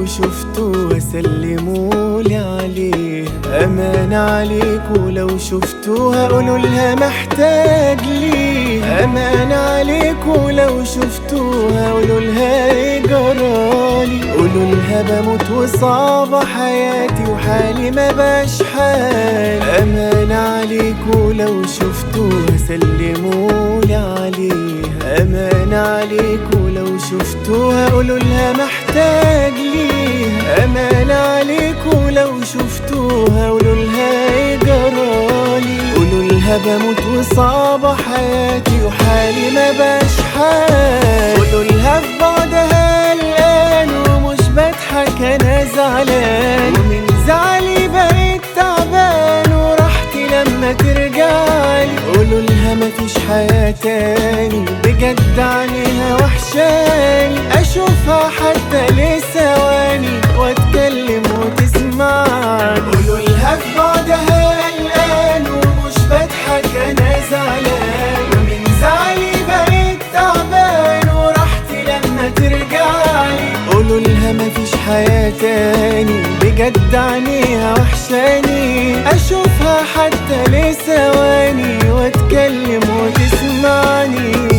شفتوها سلمولي عليها أمان عليكوا لو شفتوها قولوا لها محتاج ليها أمان عليكوا لو شفتوها قولوا لها إيه جرالي قولوا لها بموت وصعبة حياتي وحالي ما باش حال أمان عليكوا لو شفتوها سلمولي عليها أمان عليكوا لو شفتوها قولوا لها محتاج ليها أمان عليكوا لو شفتوها قولوا لها إيه جرالي قولوا لها بموت وصعبة حياتي وحالي ما باش حال قولوا لها في بعدها قلقان ومش بضحك أنا زعلان ومن زعلي بقيت تعبان وراحتي لما ترجعلي قولوا لها مفيش حياة تاني بجد عينيها وحشاني أشوفها حتى لثواني وأتكلم وتسمعني قولوا لها في بعدها قلقان ومش بضحك أنا زعلان ومن زعلي بقيت تعبان وراحتي لما ترجعلي قولوا لها مفيش حياة تاني بجد عينيها وحشاني أشوفها حتى لثواني وأتكلم وتسمعني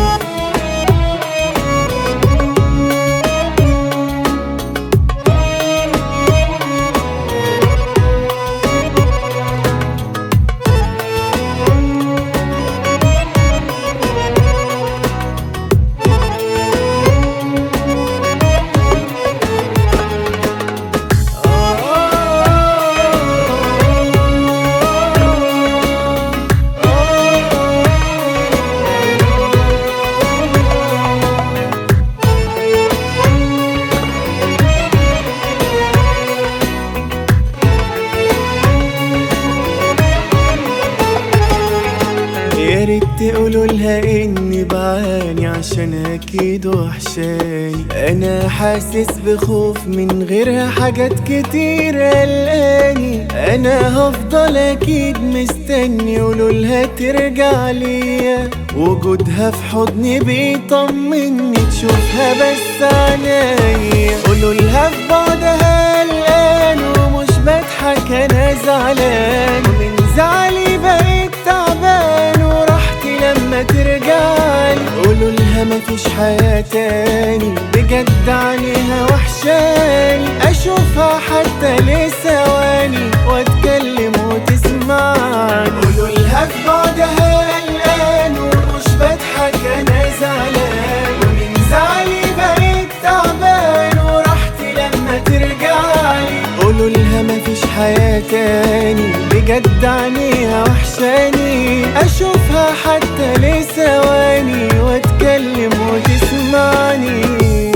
يا ريت تقولوا لها اني بعاني عشان اكيد وحشاني انا حاسس بخوف من غيرها حاجات كتير قلقاني انا هفضل اكيد مستني قولوا لها ترجع ليا وجودها في حضني بيطمني تشوفها بس عنايا قولوا لها في بعدها قلقان ومش بضحك انا زعلان من زعلي بقيت تعبان وراحتي لما ترجعلي قولوا لها مفيش حياة تاني بجد عينيها وحشاني أشوفها حتى لثواني وأتكلم وتسمعني قولوا لها في بعدها قلقان ومش بضحك أنا زعلان ومن زعلي بقيت تعبان وراحتي لما ترجعلي قولوا لها مفيش حياة تاني بجد عينيها وحشاني أشوفها حتى لثواني وأتكلم وتسمعني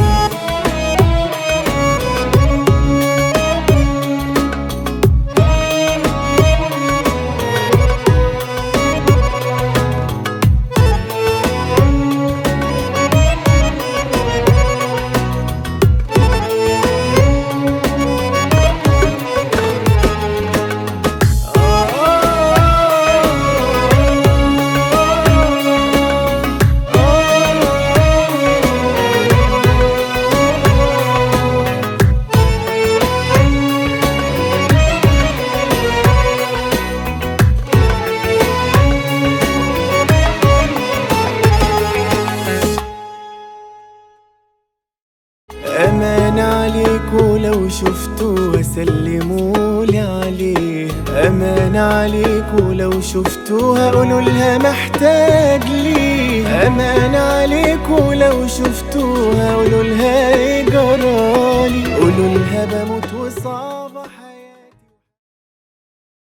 أمان عليكوا لو شفتوها سلمولي عليها أمان عليكوا لو شفتوها قولوا لها محتاج ليها أمان عليكوا لو شفتوها قولوا لها إيه جرالي قولوا لها بموت وصعب